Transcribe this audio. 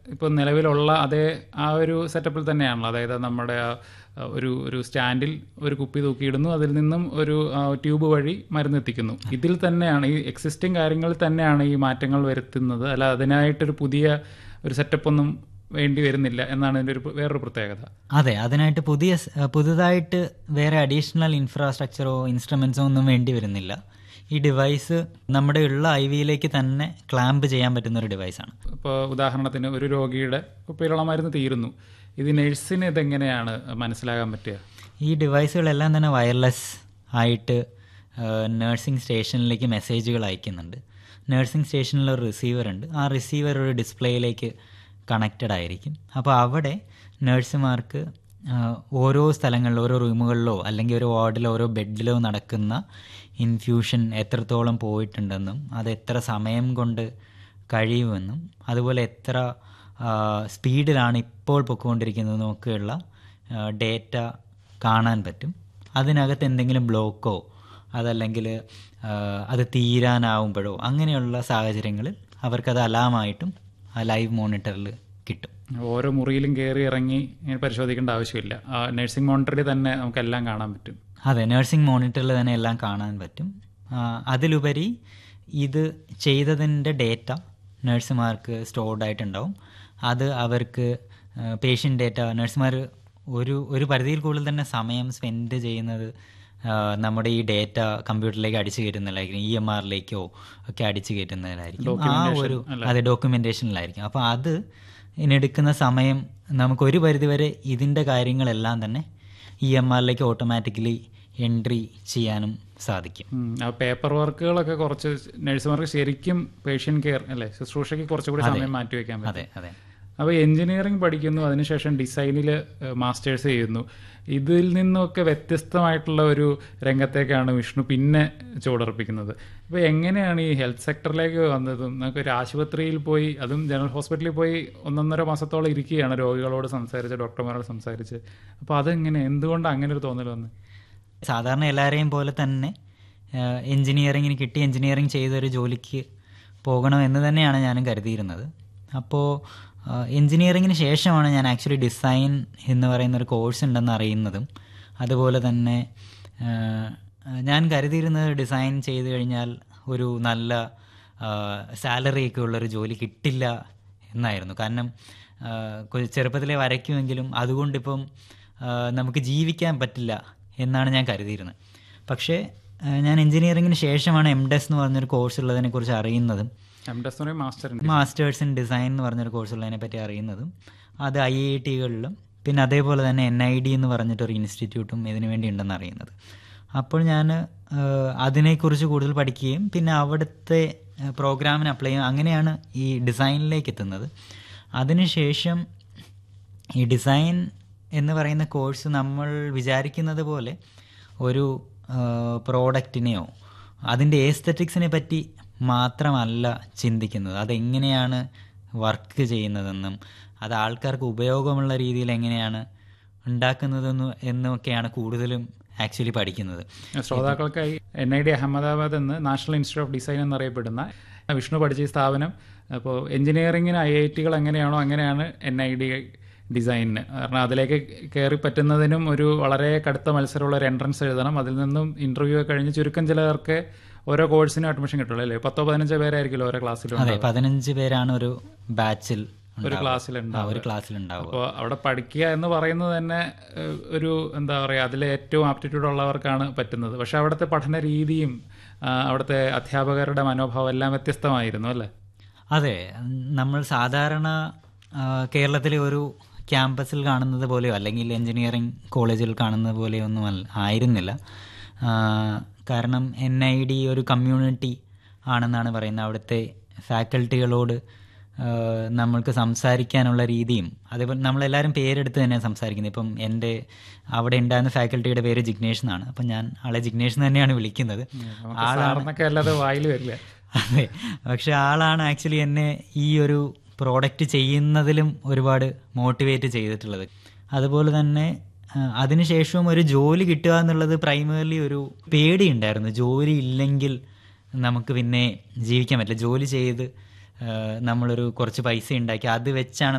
ഇപ്പോൾ നിലവിലുള്ള അതേ ആ ഒരു സെറ്റപ്പിൽ തന്നെയാണല്ലോ അതായത് നമ്മുടെ ആ ഒരു ഒരു സ്റ്റാൻഡിൽ ഒരു കുപ്പി തൂക്കിയിടുന്നു അതിൽ നിന്നും ഒരു ആ, ട്യൂബ് വഴി മരുന്ന് എത്തിക്കുന്നു ഇതിൽ തന്നെയാണ് ഈ എക്സിസ്റ്റിംഗ് കാര്യങ്ങളിൽ തന്നെയാണ് ഈ മാറ്റങ്ങൾ വരുത്തുന്നത് അല്ല അതിനായിട്ടൊരു പുതിയ ഒരു സെറ്റപ്പ് ഒന്നും വേണ്ടി വരുന്നില്ല എന്നാണ് ഇതിൻ്റെ ഒരു വേറൊരു പ്രത്യേകത അതെ അതിനായിട്ട് പുതിയ സ്- ഏഹ് പുതുതായിട്ട് വേറെ അഡീഷണൽ ഇൻഫ്രാസ്ട്രക്ചറോ ഇൻസ്ട്രുമെൻസോ ഒന്നും വേണ്ടി വരുന്നില്ല ഈ ഡിവൈസ് നമ്മുടെ ഉള്ള ഐ വിയിലേക്ക് തന്നെ ക്ലാമ്പ് ചെയ്യാൻ പറ്റുന്ന ഒരു ഡിവൈസാണ് ഇപ്പോൾ ഉദാഹരണത്തിന് ഒരു രോഗിയുടെ കുപ്പിയിലുള്ള മരുന്ന് തീരുന്നു ഇത് നഴ്സിന് ഇതെങ്ങനെയാണ് മനസ്സിലാകാൻ പറ്റുക ഈ ഡിവൈസുകളെല്ലാം തന്നെ വയർലെസ് ആയിട്ട് നേഴ്സിംഗ് സ്റ്റേഷനിലേക്ക് മെസ്സേജുകൾ അയക്കുന്നുണ്ട് നേഴ്സിംഗ് സ്റ്റേഷനിൽ ഒരു റിസീവർ ഉണ്ട് ആ റിസീവർ ഒരു ഡിസ്പ്ലേയിലേക്ക് കണക്റ്റഡ് ആയിരിക്കും അപ്പോൾ അവിടെ നഴ്സുമാർക്ക് ഓരോ സ്ഥലങ്ങളിലോ ഓരോ റൂമുകളിലോ അല്ലെങ്കിൽ ഒരു വാർഡിലോ ഓരോ ബെഡിലോ നടക്കുന്ന ഇൻഫ്യൂഷൻ എത്രത്തോളം പോയിട്ടുണ്ടെന്നും അത് എത്ര സമയം കൊണ്ട് കഴിയുമെന്നും അതുപോലെ എത്ര ആ, സ്പീഡിലാണ് ഇപ്പോൾ പൊയ്ക്കൊണ്ടിരിക്കുന്നതെന്നും ഒക്കെയുള്ള ഡേറ്റ കാണാൻ പറ്റും അതിനകത്ത് എന്തെങ്കിലും ബ്ലോക്കോ അതല്ലെങ്കിൽ ആ, അത് തീരാനാവുമ്പോഴോ അങ്ങനെയുള്ള സാഹചര്യങ്ങളിൽ അവർക്കത് അലാമായിട്ടും ആ ലൈവ് മോണിറ്ററിൽ കിട്ടും ഓരോ മുറിയിലും കയറി ഇറങ്ങി ഇങ്ങനെ പരിശോധിക്കേണ്ട ആവശ്യമില്ല ആ നഴ്സിംഗ് മോണിറ്ററിൽ തന്നെ നമുക്കെല്ലാം കാണാൻ പറ്റും അതെ നഴ്സിംഗ് മോണിറ്ററിൽ തന്നെ എല്ലാം കാണാൻ പറ്റും ആ, അതിലുപരി ഇത് ചെയ്തതിൻ്റെ ഡേറ്റ നഴ്സുമാർക്ക് സ്റ്റോർഡ് ആയിട്ടുണ്ടാവും അത് അവർക്ക് പേഷ്യൻ്റ് ഡേറ്റ നഴ്സുമാർ ഒരു ഒരു പരിധിയിൽ കൂടുതൽ തന്നെ സമയം സ്പെൻഡ് ചെയ്യുന്നത് ആ, നമ്മുടെ ഈ ഡേറ്റ കമ്പ്യൂട്ടറിലേക്ക് അടിച്ചു കയറ്റുന്നതിലായിരിക്കും ഇ എം ആറിലേക്കോ ഒക്കെ അടിച്ചു കയറ്റുന്നതിലായിരിക്കും ആ ഒരു അതെ ഡോക്യുമെൻറ്റേഷനിലായിരിക്കും അപ്പോൾ അത് ഇതിനെടുക്കുന്ന സമയം നമുക്ക് ഒരു പരിധിവരെ ഇതിൻ്റെ കാര്യങ്ങളെല്ലാം തന്നെ ഇ എം ആറിലേക്ക് ഓട്ടോമാറ്റിക്കലി എൻട്രി ചെയ്യാനും സാധിക്കും ഉം. ആ പേപ്പർ വർക്കുകളൊക്കെ കുറച്ച് നഴ്സുമാർക്ക് ശരിക്കും പേഷ്യൻ കെയർ അല്ലേ ശുശ്രൂഷയ്ക്ക് കുറച്ചുകൂടി സമയം മാറ്റി വെക്കാൻ പറ്റും അതെ അതെ അപ്പോൾ എഞ്ചിനീയറിംഗ് പഠിക്കുന്നു അതിനുശേഷം ഡിസൈനിൽ മാസ്റ്റേഴ്സ് ചെയ്യുന്നു ഇതിൽ നിന്നൊക്കെ വ്യത്യസ്തമായിട്ടുള്ള ഒരു രംഗത്തേക്കാണ് വിഷ്ണു പിന്നെ ചുവടുറപ്പിക്കുന്നത് ഇപ്പോൾ എങ്ങനെയാണ് ഈ ഹെൽത്ത് സെക്ടറിലേക്ക് വന്നതും നമുക്ക് ഒരു ആശുപത്രിയിൽ പോയി അതും ജനറൽ ഹോസ്പിറ്റലിൽ പോയി ഒന്നൊന്നര മാസത്തോളം ഇരിക്കുകയാണ് രോഗികളോട് സംസാരിച്ച് ഡോക്ടർമാരോട് സംസാരിച്ച് അപ്പോൾ അതെങ്ങനെ എന്തുകൊണ്ട് അങ്ങനെ ഒരു തോന്നൽ വന്ന് സാധാരണ എല്ലാവരെയും പോലെ തന്നെ എൻജിനീയറിങ്ങിന് കിട്ടി എൻജിനീയറിങ് ചെയ്തൊരു ജോലിക്ക് പോകണം എന്ന് തന്നെയാണ് ഞാനും കരുതിയിരുന്നത് അപ്പോൾ എൻജിനീയറിങ്ങിന് ശേഷമാണ് ഞാൻ ആക്ച്വലി ഡിസൈൻ എന്ന് പറയുന്ന ഒരു കോഴ്സ് ഉണ്ടെന്ന് അറിയുന്നതും അതുപോലെ തന്നെ ആ, ഞാൻ കരുതിയിരുന്നത് ഡിസൈൻ ചെയ്ത് കഴിഞ്ഞാൽ ഒരു നല്ല സാലറി ഒക്കെ ഉള്ളൊരു ജോലി കിട്ടില്ല എന്നായിരുന്നു കാരണം ആ, കൊ- ചെറുപ്പത്തിലെ വരയ്ക്കുമെങ്കിലും അതുകൊണ്ടിപ്പം ആ, നമുക്ക് ജീവിക്കാൻ പറ്റില്ല എന്നാണ് ഞാൻ കരുതിയിരുന്നത് പക്ഷേ ആ, ഞാൻ എഞ്ചിനീയറിങ്ങിന് ശേഷമാണ് എം ഡെസ് എന്ന് പറഞ്ഞൊരു കോഴ്സ് ഉള്ളതിനെക്കുറിച്ച് അറിയുന്നതും എം ഡെസ് എന്ന് പറയും മാസ്റ്റർ മാസ്റ്റേഴ്സ് ഇൻ ഡിസൈൻ എന്ന് പറഞ്ഞൊരു കോഴ്സ് ഉള്ളതിനെ പറ്റി അറിയുന്നതും അത് ഐ ഐ ടികളിലും പിന്നെ അതേപോലെ തന്നെ എൻ ഐ ഡി എന്ന് പറഞ്ഞിട്ടൊരു ഇൻസ്റ്റിറ്റ്യൂട്ടും ഇതിനു വേണ്ടി ഉണ്ടെന്ന് അറിയുന്നത് അപ്പോൾ ഞാൻ അതിനെക്കുറിച്ച് കൂടുതൽ പഠിക്കുകയും പിന്നെ അവിടുത്തെ പ്രോഗ്രാമിന് അപ്ലൈ ചെയ്യുക അങ്ങനെയാണ് ഈ ഡിസൈനിലേക്ക് എത്തുന്നത് അതിനുശേഷം ഈ ഡിസൈൻ എന്ന് പറയുന്ന കോഴ്സ് നമ്മൾ വിചാരിക്കുന്നത് പോലെ ഒരു പ്രോഡക്റ്റിനെയോ അതിൻ്റെ ഏസ്തറ്റിക്സിനെ പറ്റി മാത്രമല്ല ചിന്തിക്കുന്നത് അതെങ്ങനെയാണ് വർക്ക് ചെയ്യുന്നതെന്നും അത് ആൾക്കാർക്ക് ഉപയോഗമുള്ള രീതിയിൽ എങ്ങനെയാണ് ഉണ്ടാക്കുന്നതെന്നും എന്നൊക്കെയാണ് കൂടുതലും ആക്ച്വലി പഠിക്കുന്നത് ശ്രോതാക്കൾക്കായി എൻ ഐ ഡി അഹമ്മദാബാദ് എന്ന് നാഷണൽ ഇൻസ്റ്റിറ്റ്യൂട്ട് ഓഫ് ഡിസൈൻ എന്നറിയപ്പെടുന്ന വിഷ്ണു പഠിച്ച ഈ സ്ഥാപനം അപ്പോൾ എഞ്ചിനീയറിങ്ങിന് ഐ ഐ ടികൾ എങ്ങനെയാണോ അങ്ങനെയാണ് എൻ ഐ ഡി ഡിസൈനിന് കാരണം അതിലേക്ക് കയറി പറ്റുന്നതിനും ഒരു വളരെ കടുത്ത മത്സരമുള്ള ഒരു എൻട്രൻസ് എഴുതണം അതിൽ നിന്നും ഇൻ്റർവ്യൂ കഴിഞ്ഞ് ചുരുക്കം ചിലർക്ക് ഓരോ കോഴ്സിനും അഡ്മിഷൻ കിട്ടുള്ളൂ അല്ലേ പത്തോ പതിനഞ്ചോ പേരായിരിക്കുമല്ലോ ഓരോ ക്ലാസ്സിലും അതെ പതിനഞ്ച് പേരാണ് ഒരു ബാച്ചിൽ ഒരു ക്ലാസ്സിലുണ്ടാവും ഒരു ക്ലാസ്സിലുണ്ടാവുക അപ്പോൾ അവിടെ പഠിക്കുക എന്ന് പറയുന്നത് തന്നെ ഏഹ്, ഒരു എന്താ പറയുക അതിലെ ഏറ്റവും ആപ്റ്റിറ്റ്യൂഡ് ഉള്ളവർക്കാണ് പറ്റുന്നത് പക്ഷെ അവിടുത്തെ പഠന രീതിയും ആ, അവിടുത്തെ അധ്യാപകരുടെ മനോഭാവം എല്ലാം വ്യത്യസ്തമായിരുന്നു അല്ലേ അതെ നമ്മൾ സാധാരണ ആ, കേരളത്തിലെ ഒരു ക്യാമ്പസിൽ കാണുന്നത് പോലെയോ അല്ലെങ്കിൽ എഞ്ചിനീയറിംഗ് കോളേജിൽ കാണുന്നത് പോലെയോ ഒന്നും അല്ല- ആയിരുന്നില്ല ആ, കാരണം എൻ ഐ ഡി ഒരു കമ്മ്യൂണിറ്റി ആണെന്നാണ് പറയുന്നത് അവിടുത്തെ ഫാക്കൽറ്റികളോട് ആ, നമ്മൾക്ക് സംസാരിക്കാനുള്ള രീതിയും അതേപോലെ നമ്മളെല്ലാവരും പേരെടുത്ത് തന്നെയാണ് സംസാരിക്കുന്നത് ഇപ്പം എൻ്റെ അവിടെ ഉണ്ടായിരുന്ന ഫാക്കൽറ്റിയുടെ പേര് ജിഗ്നേഷ് എന്നാണ് അപ്പം ഞാൻ ആളെ ജിഗ്നേഷ് എന്ന് തന്നെയാണ് വിളിക്കുന്നത് സാറിനൊക്കെ അല്ലാതെ വായിൽ വരില്ല അതെ പക്ഷെ ആളാണ് ആക്ച്വലി എന്നെ ഈ ഒരു പ്രോഡക്റ്റ് ചെയ്യുന്നതിലും ഒരുപാട് മോട്ടിവേറ്റ് ചെയ്തിട്ടുള്ളത് അതുപോലെ തന്നെ ആ, അതിനുശേഷവും ഒരു ജോലി കിട്ടുക എന്നുള്ളത് പ്രൈമറിലി ഒരു പേടിയുണ്ടായിരുന്നു ജോലി ഇല്ലെങ്കിൽ നമുക്ക് പിന്നെ ജീവിക്കാൻ പറ്റില്ല ജോലി ചെയ്ത് ആ, നമ്മളൊരു കുറച്ച് പൈസ ഉണ്ടാക്കി അത് വെച്ചാണ്